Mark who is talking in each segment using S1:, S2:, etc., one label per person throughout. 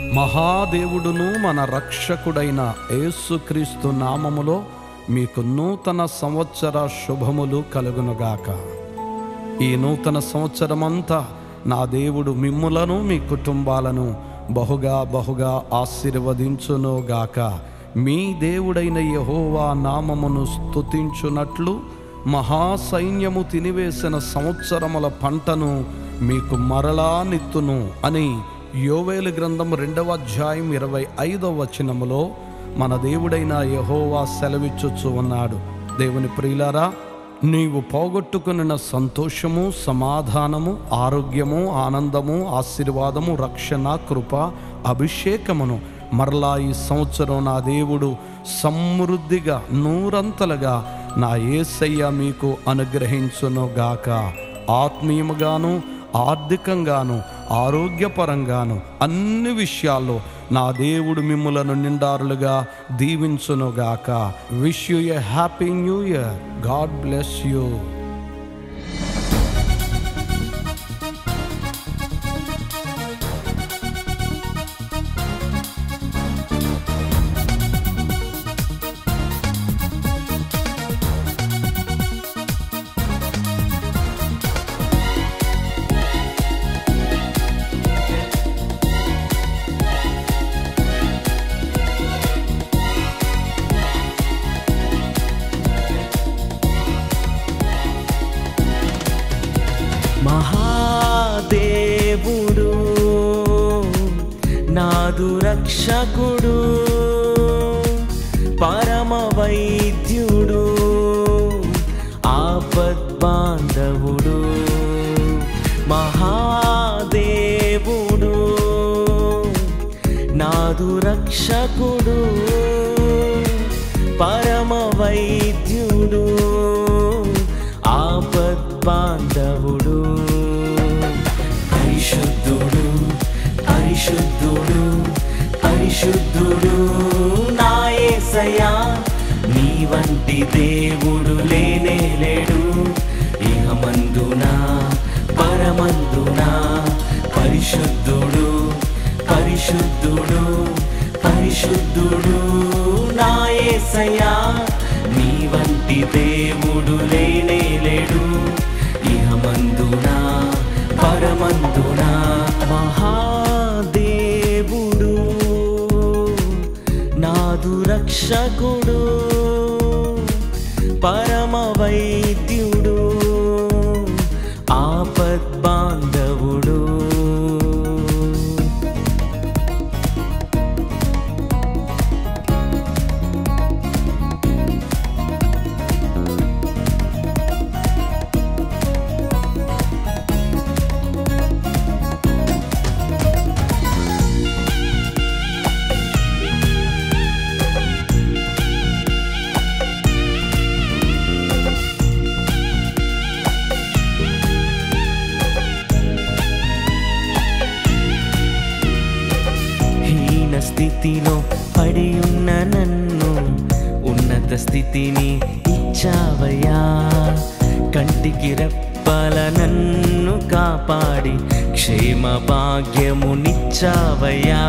S1: మహాదేవుడును మన రక్షకుడైన యేసుక్రీస్తు నామములో మీకు నూతన సంవత్సర శుభములు కలుగునుగాక ఈ నూతన సంవత్సరమంతా నా దేవుడు మిమ్ములను మీ కుటుంబాలను బహుగా బహుగా ఆశీర్వదించునుగాక మీ దేవుడైన యహోవా నామమును స్తుతించునట్లు మహాసైన్యము తినివేసిన సంవత్సరముల పంటను మీకు మరలా నిత్తును అని యోవేలు గ్రంథం రెండవ అధ్యాయం ఇరవై ఐదవ వచనములో మన దేవుడైన యహోవా సెలవిచ్చుచు ఉన్నాడు దేవుని ప్రియులారా నీవు పోగొట్టుకున్న సంతోషము సమాధానము ఆరోగ్యము ఆనందము ఆశీర్వాదము రక్షణ కృప అభిషేకమును మరలా ఈ సంవత్సరం నా దేవుడు సమృద్ధిగా నూరంతలుగా నా ఏసయ్య మీకు అనుగ్రహించునుగాక ఆత్మీయముగాను ఆర్థికంగాను ఆరోగ్యపరంగాను అన్ని విషయాల్లో నా దేవుడు మిమ్ములను నిండారులుగా దీవించునుగాక wish you a happy new year god bless you
S2: మహాదేవుడు నాదు రక్షకుడు పరమ వైద్యుడు ఆపద్బాంధవుడు మహాదేవుడు నాదు రక్షకుడు పరమ వైద్యుడు ఆపద్బాంధవుడు పరిశుద్ధుడు పరిశుద్ధుడు పరిశుద్ధుడు నా యేసయ్యా నీ వంటి దేవుడు లేనే లేడు ఇహమందునా పరమందునా పరిశుద్ధుడు పరిశుద్ధుడు పరిశుద్ధుడు నా యేసయ్యా నీ వంటి దేవుడు లేనే లేడు ఇహమందునా పరమందునా మహాదేవుడు నాదు రక్షకుడు పరమ వైద్యుడు ఆపద్బాంధవుడు హీన స్థితిలో పడి ఉన్న నన్ను ఉన్నత స్థితిని ఇచ్చావయ్యా కంటికి రెప్పల నన్ను కాపాడి క్షేమ భాగ్యమునిచ్చావయ్యా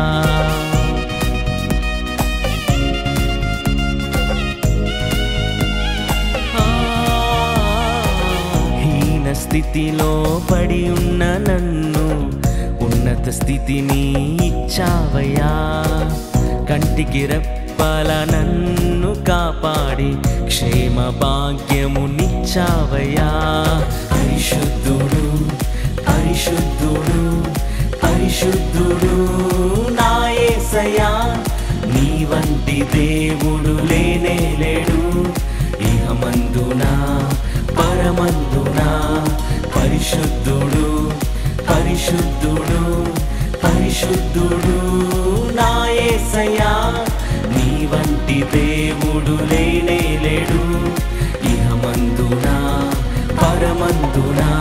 S2: హీన స్థితిలో పడి ఉన్న నన్ను ఉన్నత స్థితిని ఇచ్చావయ్యా కంటికి రెప్పల నన్ను కాపాడి క్షేమ భాగ్యమునిచ్చావయ్యా పరిశుద్ధుడు పరిశుద్ధుడు పరిశుద్ధుడు నా యేసయ్యా నీ వంటి దేవుడు లేనే లేడు ఇహమందునా పరమందునా పరిశుద్ధుడు పరిశుద్ధుడు పరిశుద్ధుడు నా యేసయ్యా నీ వంటి దేవుడు లేనే లేడు ఇహమందునా పరమందునా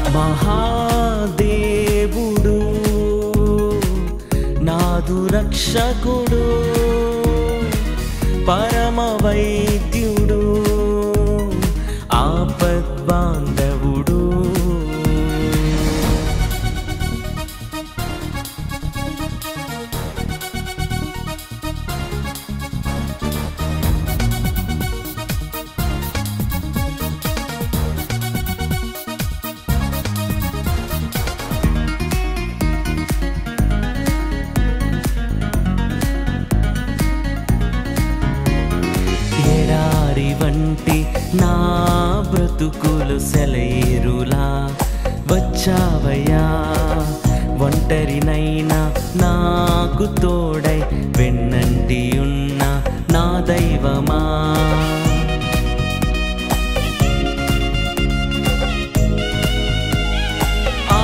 S2: మహాదేవుడు నాదు రక్షకుడు పరమ వైద్యుడు ఆపద్బాంధవుడు సెలయేరులా వచ్చావయ్యా ఒంటరినైనా నాకు తోడై వెన్నంటి ఉన్న నా దైవమా ఆ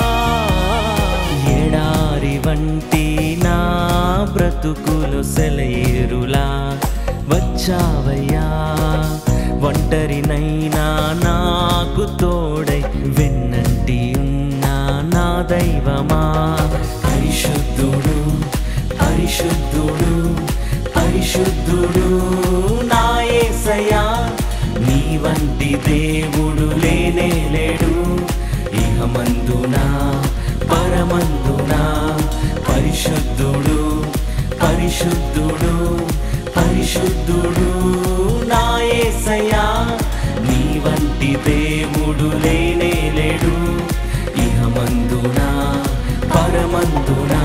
S2: ఎడారి వంటి నా బ్రతుకులు సెలయేరులా వచ్చావయ్యా ఒంటరినైనా నాకు తోడై వెన్నంటి ఉన్న నా దైవమా పరిశుద్ధుడు పరిశుద్ధుడు పరిశుద్ధుడు నా యేసయ్యా నీ వంటి దేవుడు లేనే లేడు ఇహమందునా పరమందునా పరిశుద్ధుడు పరిశుద్ధుడు పరిశుద్ధుడు నా యేసయ్యా నీ వంటి దేవుడు లేనే లేడు ఇహమందునా పరమందునా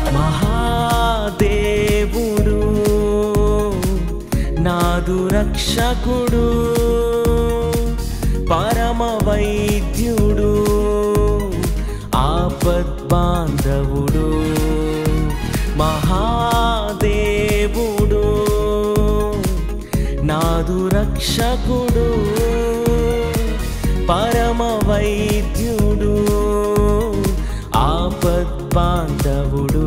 S2: మహాదేవుడు నాదు రక్షకుడు పరమ వైద్యుడు ఆపద్బాంధవుడు మహాదేవుడు నాదు రక్షకుడు పరమ వైద్యుడు ఆపద్బాంధవుడు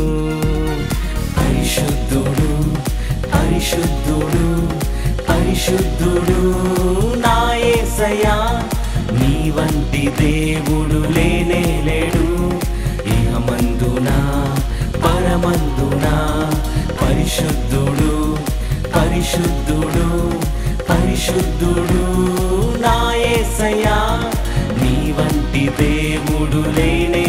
S2: పరిశుద్ధుడు పరిశుద్ధుడు పరిశుద్ధుడు నా యేసయ్యా నీ వంటి దేవుడు లేనే లేడు ఇహమందునా పరమందునా పరిశుద్ధుడు పరిశుద్ధుడు పరిశుద్ధుడు నా యేసయ్యా నీ వంటి దేవుడు లేనే